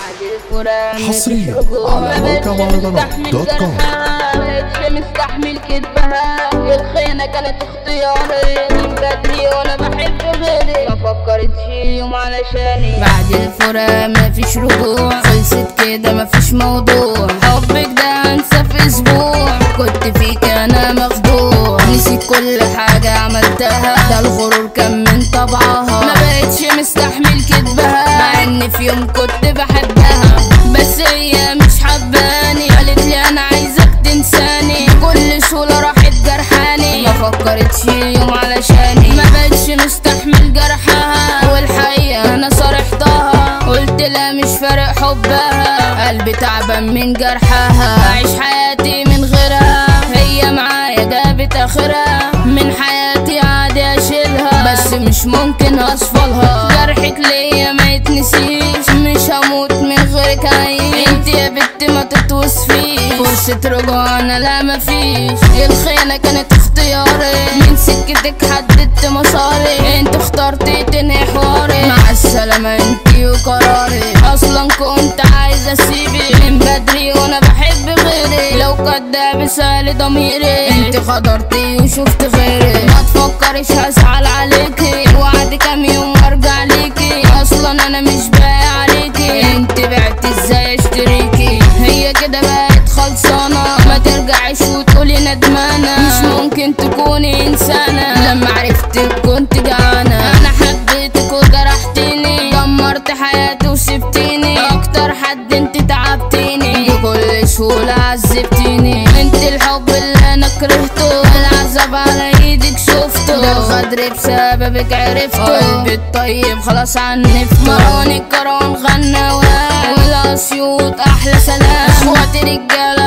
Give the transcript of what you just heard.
حصريا على موقع مهرجانات دوت كوم مبقتش مستحمل كدبها الخيانة كانت اختياري من بدري وانا بحب غيري ما فكرتش يوم علشاني بعد الفراق مفيش رجوع خلصت كده مفيش موضوع حبك ده انسى في اسبوع كنت فيك انا مخدوع نسيت كل حاجة عملتها ده الغرور كان من طبعها ما بقتش مستحمل كدبها مع ان في يوم كنت بحبها بس هي مش حباني قالت لي انا عايزك تنساني كل سهولة راحت جرحاني ما فكرتش يوم علشاني ما بقتش مستحمل جرحها والحقيقة انا صارحتها قلت لا مش فارق حبها قلبي تعبان من جرحها اعيش حياتي من غيرها هي معايا جابت اخرها من حياتي عادي اشيلها بس مش ممكن اصفلها جرحك ليا ما يتنسيش مش هموت من غيرك عايش انت يا بنت ما تتوصفيش فرصة رجوع انا لا مفيش الخيانة كانت اختياري من سكتك حددت مساري انت اخترتي تنهي حواري مع السلامة انت وقراري اصلا كنت عايزة اسيبك من بدري وانا بحب غيري لو كداب سال ضميري انت خضرتي وشفت غيري ما تفكرش هزعل عليكي وعد كام يوم وارجع ليكي اصلا انا مش باقي عليكي انت بعت ازاي اشتريكي هي كده بقت خلصانة ما ترجعش وتقولي ندمانة مش ممكن تكوني انسانة لما عرفتك كنت جعانة انا حبيتك وجرحتيني دمرت حياتي وسبتيني اكتر حد انت تعبتيني بكل سهولة عذبتيني انت الحب اللي انا كرهته العذاب على ايدك شفته ده الغدر بسببك عرفته قلبي الطيب خلاص عنف مروان الكرون غنى والاسيوط احلى سلام اخواتي رجاله